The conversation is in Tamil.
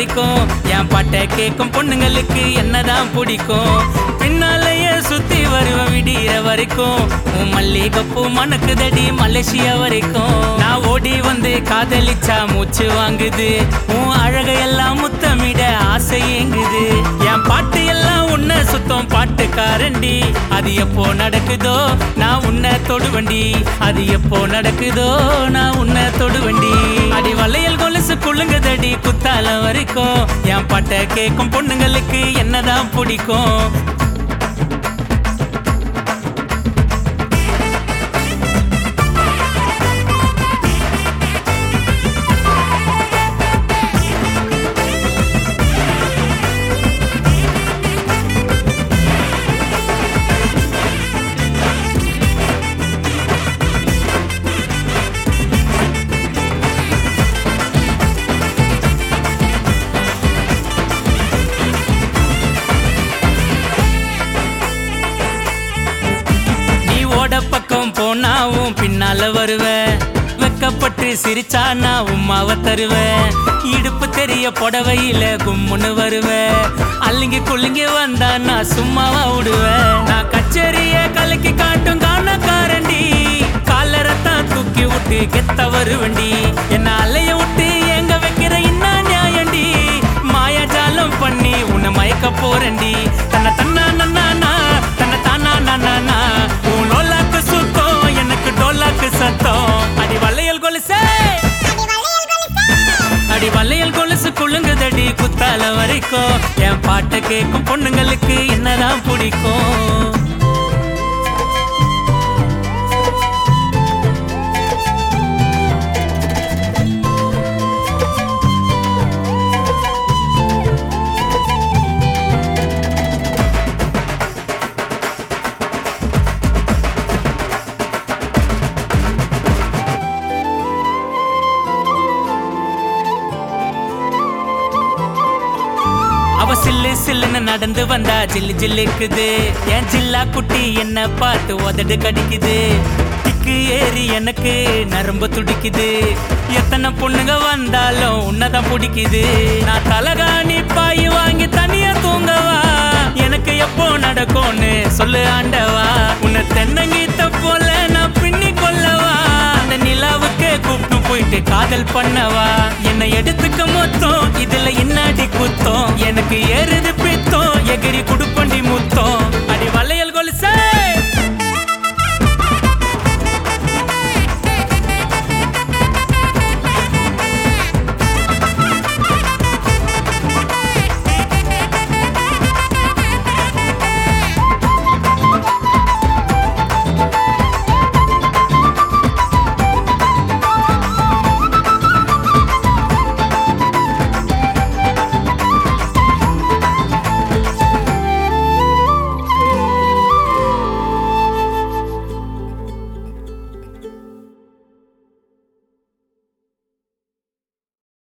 வரைக்கும் என் பாட்டை கேட்கும் பொண்ணுங்களுக்கு என்னதான் பிடிக்கும் பின்னாலேயே சுத்தி வருவ விடிய வரைக்கும் உன் மல்லிகைப்பூ மணக்குதடி மலேசியா வரைக்கும் நான் ஓடி வந்து காதலிச்சா மூச்சு வாங்குது உன் அழகையெல்லாம் முத்தமிட ஆசை ஏங்குது என் பாட்டு எல்லாம் உன்னை சுத்தம் பாட்டுக்காரண்டி அது எப்போ நடக்குதோ நான் உன்னை தொடுவண்டி அது எப்போ நடக்குதோ நான் உன்னை தொடுவண்டி அடி வளையல் கொலுசு குலுங்குதடி குத்தால வரைக்கும் என் பாட்டை கேட்கும் பொண்ணுங்களுக்கு என்னதான் பிடிக்கும் நீ ஓட பக்கம் போனாவும் பின்னால வருவ வெக்கப்பட்டு சிரிச்சா நான் உம்மாவ தருவ இடுப்பு தெரிய புடவையில கும்முன்னு வருவ அல்லிங்க குள்ளிங்க வந்தா நான் சும்மாவா விடுவேன் நான் கச்சேரிய கலக்கி காட்டும் காணக்காரண்டி காலரத்தான் தூக்கி விட்டு கெத்த வருவண்டி என்ன அலைய விட்டு எங்க வைக்கிற இன்னா நியாயண்டி மாயாஜாலம் பண்ணி உன்னை மயக்க போறண்டி தன்னை தன்னா நன்னா தன்னை தானா நன்னா உன் லோலாக்கு சுத்தம் எனக்கு டோலாக்கு சத்தம் அடி வளையல் கொலுசே அடி வளையல் கொலுசு குலுங்குதடி குத்தால வரைக்கும் என் பாட்டை கேட்கும் பொண்ணுங்களுக்கு என்னதான் பிடிக்கும் அவ சில்லு சில்லுன்னு நடந்து வந்தா ஜில்லு ஜில்லுக்குது என் ஜில்லா குட்டி என்ன பார்த்து உதடு கடிக்குது திக்கு ஏறி எனக்கு நரம்பு துடிக்குது எத்தனை பொண்ணுங்க வந்தாலும் உன்னதான் பிடிக்குது நான் தலகாணி பாய் வாங்கி தனியா தூங்கவா எனக்கு எப்போ நடக்கும்னு சொல்லு ஆண்டவா உன்னை தென்னங்கீத்த போல நான் பின்னி கொள்ளவா அந்த நிலாவுக்கு கூப்பிட்டு போயிட்டு காதல் பண்ணவா என்னை எடுத்துக்க மொத்தம் இதுல இன்னாடி குத்தம்